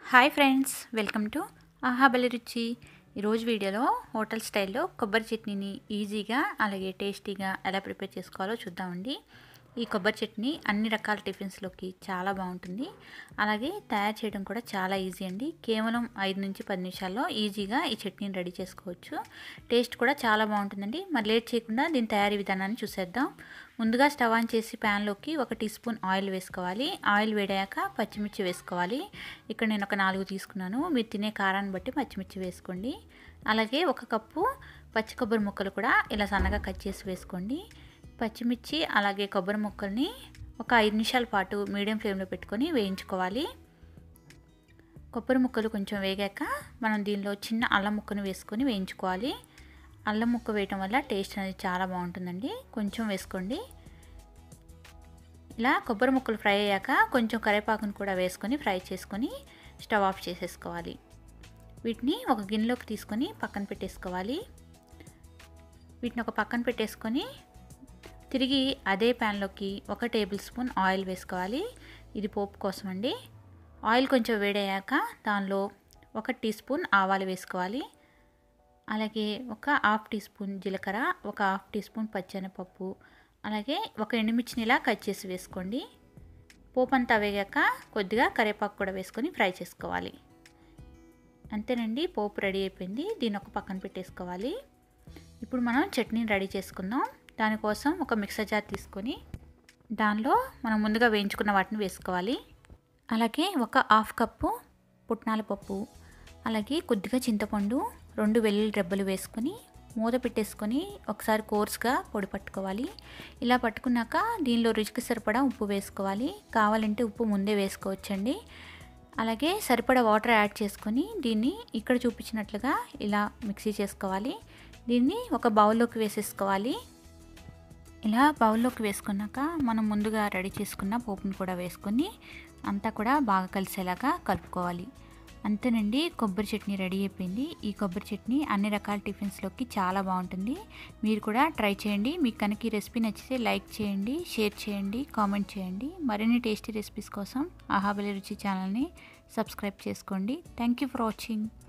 hi friends welcome to ఆహాబలి రుచి ఈరోజు వీడియోలో హోటల్ స్టైల్లో కొబ్బరి చట్నీని ఈజీగా అలాగే టేస్టీగా ఎలా ప్రిపేర్ చేసుకోవాలో చూద్దామండి ఈ కొబ్బరి చట్నీ అన్ని రకాల టిఫిన్స్లోకి చాలా బాగుంటుంది అలాగే తయారు చేయడం కూడా చాలా ఈజీ అండి కేవలం ఐదు నుంచి పది నిమిషాల్లో ఈజీగా ఈ చట్నీని రెడీ చేసుకోవచ్చు టేస్ట్ కూడా చాలా బాగుంటుందండి మరి లేట్ చేయకుండా దీని తయారీ విధానాన్ని చూసేద్దాం ముందుగా స్టవ్ ఆన్ చేసి ప్యాన్లోకి ఒక టీ స్పూన్ ఆయిల్ వేసుకోవాలి ఆయిల్ వేడాక పచ్చిమిర్చి వేసుకోవాలి ఇక్కడ నేను ఒక నాలుగు తీసుకున్నాను మీరు తినే కారాన్ని బట్టి పచ్చిమిర్చి వేసుకోండి అలాగే ఒక కప్పు పచ్చి కొబ్బరి ముక్కలు కూడా ఇలా సన్నగా కట్ చేసి వేసుకోండి పచ్చిమిర్చి అలాగే కొబ్బరి ముక్కల్ని ఒక ఐదు నిమిషాల పాటు మీడియం ఫ్లేమ్లో పెట్టుకొని వేయించుకోవాలి కొబ్బరి ముక్కలు కొంచెం వేగాక మనం దీనిలో చిన్న అల్లం ముక్కను వేసుకొని వేయించుకోవాలి అల్లం ముక్క వేయటం వల్ల టేస్ట్ అనేది చాలా బాగుంటుందండి కొంచెం వేసుకోండి ఇలా కొబ్బరి ముక్కలు ఫ్రై అయ్యాక కొంచెం కరివేపాకును కూడా వేసుకొని ఫ్రై చేసుకొని స్టవ్ ఆఫ్ చేసేసుకోవాలి వీటిని ఒక గిన్నెలోకి తీసుకొని పక్కన పెట్టేసుకోవాలి వీటిని ఒక పక్కన పెట్టేసుకొని తిరిగి అదే ప్యాన్లోకి ఒక టేబుల్ స్పూన్ ఆయిల్ వేసుకోవాలి ఇది పోపు కోసం అండి ఆయిల్ కొంచెం వేడయ్యాక దానిలో ఒక టీ స్పూన్ ఆవాలు వేసుకోవాలి అలాగే ఒక హాఫ్ టీ స్పూన్ జీలకర్ర ఒక హాఫ్ టీ స్పూన్ పచ్చెనపప్పు అలాగే ఒక ఎండుమిర్చిని ఇలా కట్ చేసి వేసుకోండి పోపు అంతా వేగాక కొద్దిగా కరివేపాకు కూడా వేసుకొని ఫ్రై చేసుకోవాలి అంతేనండి పోపు రెడీ అయిపోయింది దీన్ని ఒక పక్కన పెట్టేసుకోవాలి ఇప్పుడు మనం చట్నీని రెడీ చేసుకుందాం దానికోసం ఒక మిక్సర్ జార్ తీసుకొని దానిలో మనం ముందుగా వేయించుకున్న వాటిని వేసుకోవాలి అలాగే ఒక హాఫ్ కప్పు పుట్నాల పప్పు అలాగే కొద్దిగా చింతపండు రెండు వెల్లుల్లి రెబ్బలు వేసుకొని మూత పెట్టేసుకొని ఒకసారి కోర్స్గా పొడి పట్టుకోవాలి ఇలా పట్టుకున్నాక దీనిలో రుచికి సరిపడా ఉప్పు వేసుకోవాలి కావాలంటే ఉప్పు ముందే వేసుకోవచ్చండి అలాగే సరిపడా వాటర్ యాడ్ చేసుకొని దీన్ని ఇక్కడ చూపించినట్లుగా ఇలా మిక్సీ చేసుకోవాలి దీన్ని ఒక బౌల్లోకి వేసేసుకోవాలి ఇలా బౌల్లోకి వేసుకున్నాక మనం ముందుగా రెడీ చేసుకున్న పోపును కూడా వేసుకొని అంతా కూడా బాగా కలిసేలాగా కలుపుకోవాలి అంతేనండి కొబ్బరి చట్నీ రెడీ అయిపోయింది ఈ కొబ్బరి చట్నీ అన్ని రకాల టిఫిన్స్లోకి చాలా బాగుంటుంది మీరు కూడా ట్రై చేయండి మీకు కనుక ఈ రెసిపీ నచ్చితే లైక్ చేయండి షేర్ చేయండి కామెంట్ చేయండి మరిన్ని టేస్టీ రెసిపీస్ కోసం ఆహాబలి రుచి ఛానల్ని సబ్స్క్రైబ్ చేసుకోండి థ్యాంక్ యూ ఫర్ వాచింగ్